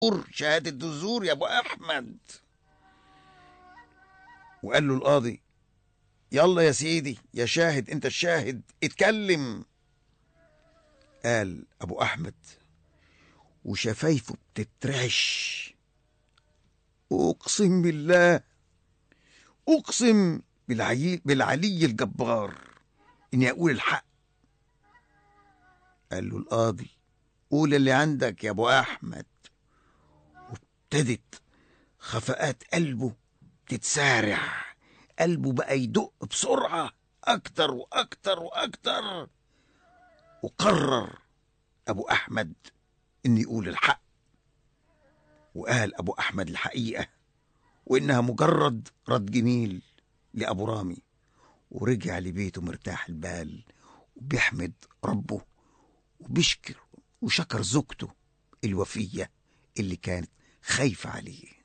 شهادة الزور يا أبو أحمد وقال له القاضي يلا يا سيدي يا شاهد انت الشاهد اتكلم قال ابو احمد وشفايفه بتترعش اقسم بالله اقسم بالعلي, بالعلي الجبار اني اقول الحق قال له القاضي قول اللي عندك يا ابو احمد وابتدت خفقات قلبه تتسارع قلبه بقى يدق بسرعة أكتر وأكتر وأكتر وقرر أبو أحمد إن يقول الحق وقال أبو أحمد الحقيقة وإنها مجرد رد جميل لأبو رامي ورجع لبيته مرتاح البال وبيحمد ربه وبيشكر وشكر زوجته الوفية اللي كانت خايفة عليه